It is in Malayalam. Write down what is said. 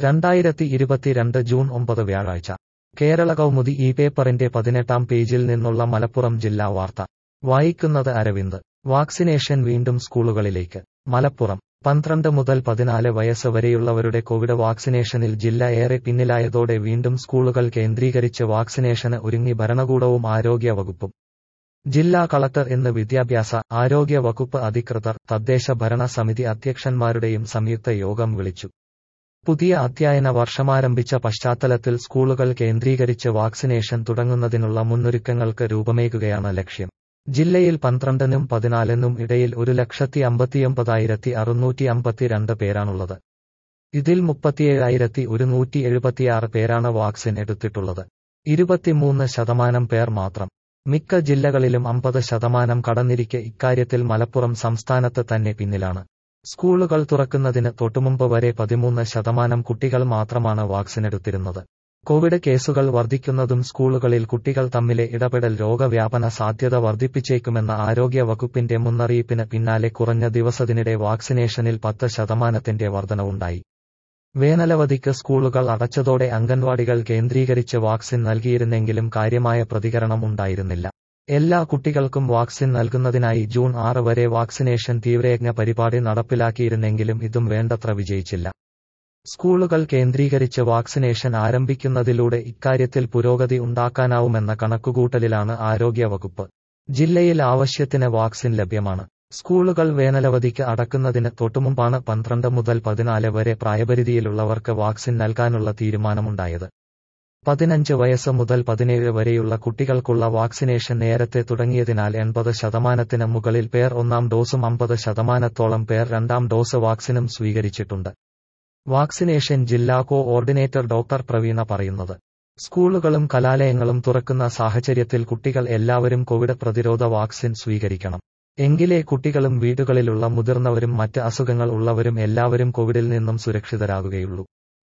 രണ്ടായിരത്തി ഇരുപത്തിരണ്ട് ജൂൺ ഒമ്പത് വ്യാഴാഴ്ച കേരള കൗമുദി ഈ പേപ്പറിന്റെ പതിനെട്ടാം പേജിൽ നിന്നുള്ള മലപ്പുറം ജില്ലാ വാർത്ത വായിക്കുന്നത് അരവിന്ദ് വാക്സിനേഷൻ വീണ്ടും സ്കൂളുകളിലേക്ക് മലപ്പുറം പന്ത്രണ്ട് മുതൽ പതിനാല് വയസ്സ് വരെയുള്ളവരുടെ കോവിഡ് വാക്സിനേഷനിൽ ജില്ല ഏറെ പിന്നിലായതോടെ വീണ്ടും സ്കൂളുകൾ കേന്ദ്രീകരിച്ച് വാക്സിനേഷന് ഒരുങ്ങി ഭരണകൂടവും ആരോഗ്യ വകുപ്പും ജില്ലാ കളക്ടർ ഇന്ന് വിദ്യാഭ്യാസ ആരോഗ്യ വകുപ്പ് അധികൃതർ തദ്ദേശ ഭരണ സമിതി അധ്യക്ഷന്മാരുടെയും സംയുക്ത യോഗം വിളിച്ചു പുതിയ അധ്യയന വർഷമാരംഭിച്ച പശ്ചാത്തലത്തിൽ സ്കൂളുകൾ കേന്ദ്രീകരിച്ച് വാക്സിനേഷൻ തുടങ്ങുന്നതിനുള്ള മുന്നൊരുക്കങ്ങൾക്ക് രൂപമേകുകയാണ് ലക്ഷ്യം ജില്ലയിൽ പന്ത്രണ്ടിനും പതിനാലിനും ഇടയിൽ ഒരു ലക്ഷത്തി അമ്പത്തിയൊമ്പതായിരത്തി അറുന്നൂറ്റി അമ്പത്തിരണ്ട് പേരാണുള്ളത് ഇതിൽ മുപ്പത്തിയേഴായിരത്തി ഒരുന്നൂറ്റി എഴുപത്തിയാറ് പേരാണ് വാക്സിൻ എടുത്തിട്ടുള്ളത് ഇരുപത്തിമൂന്ന് ശതമാനം പേർ മാത്രം മിക്ക ജില്ലകളിലും അമ്പത് ശതമാനം കടന്നിരിക്കെ ഇക്കാര്യത്തിൽ മലപ്പുറം സംസ്ഥാനത്ത് തന്നെ പിന്നിലാണ് സ്കൂളുകൾ തുറക്കുന്നതിന് തൊട്ടുമുമ്പ് വരെ പതിമൂന്ന് ശതമാനം കുട്ടികൾ മാത്രമാണ് വാക്സിനെടുത്തിരുന്നത് കോവിഡ് കേസുകൾ വർദ്ധിക്കുന്നതും സ്കൂളുകളിൽ കുട്ടികൾ തമ്മിലെ ഇടപെടൽ രോഗവ്യാപന സാധ്യത വർദ്ധിപ്പിച്ചേക്കുമെന്ന ആരോഗ്യ വകുപ്പിന്റെ മുന്നറിയിപ്പിന് പിന്നാലെ കുറഞ്ഞ ദിവസത്തിനിടെ വാക്സിനേഷനിൽ പത്ത് ശതമാനത്തിന്റെ വർധനവുണ്ടായി വേനലവധിക്ക് സ്കൂളുകൾ അടച്ചതോടെ അംഗൻവാടികൾ കേന്ദ്രീകരിച്ച് വാക്സിൻ നൽകിയിരുന്നെങ്കിലും കാര്യമായ പ്രതികരണം ഉണ്ടായിരുന്നില്ല എല്ലാ കുട്ടികൾക്കും വാക്സിൻ നൽകുന്നതിനായി ജൂൺ ആറ് വരെ വാക്സിനേഷൻ തീവ്രയജ്ഞ പരിപാടി നടപ്പിലാക്കിയിരുന്നെങ്കിലും ഇതും വേണ്ടത്ര വിജയിച്ചില്ല സ്കൂളുകൾ കേന്ദ്രീകരിച്ച് വാക്സിനേഷൻ ആരംഭിക്കുന്നതിലൂടെ ഇക്കാര്യത്തിൽ പുരോഗതി ഉണ്ടാക്കാനാവുമെന്ന കണക്കുകൂട്ടലിലാണ് ആരോഗ്യ വകുപ്പ് ജില്ലയിൽ ആവശ്യത്തിന് വാക്സിൻ ലഭ്യമാണ് സ്കൂളുകൾ വേനലവധിക്ക് അടക്കുന്നതിന് തൊട്ടുമുമ്പാണ് പന്ത്രണ്ട് മുതൽ പതിനാല് വരെ പ്രായപരിധിയിലുള്ളവർക്ക് വാക്സിൻ നൽകാനുള്ള തീരുമാനമുണ്ടായത് പതിനഞ്ച് വയസ്സ് മുതൽ പതിനേഴ് വരെയുള്ള കുട്ടികൾക്കുള്ള വാക്സിനേഷൻ നേരത്തെ തുടങ്ങിയതിനാൽ എൺപത് ശതമാനത്തിന് മുകളിൽ പേർ ഒന്നാം ഡോസും അമ്പത് ശതമാനത്തോളം പേർ രണ്ടാം ഡോസ് വാക്സിനും സ്വീകരിച്ചിട്ടുണ്ട് വാക്സിനേഷൻ ജില്ലാ കോ ഓർഡിനേറ്റർ ഡോക്ടർ പ്രവീണ പറയുന്നത് സ്കൂളുകളും കലാലയങ്ങളും തുറക്കുന്ന സാഹചര്യത്തിൽ കുട്ടികൾ എല്ലാവരും കോവിഡ് പ്രതിരോധ വാക്സിൻ സ്വീകരിക്കണം എങ്കിലേ കുട്ടികളും വീടുകളിലുള്ള മുതിർന്നവരും മറ്റ് അസുഖങ്ങൾ ഉള്ളവരും എല്ലാവരും കോവിഡിൽ നിന്നും സുരക്ഷിതരാകുകയുള്ളൂ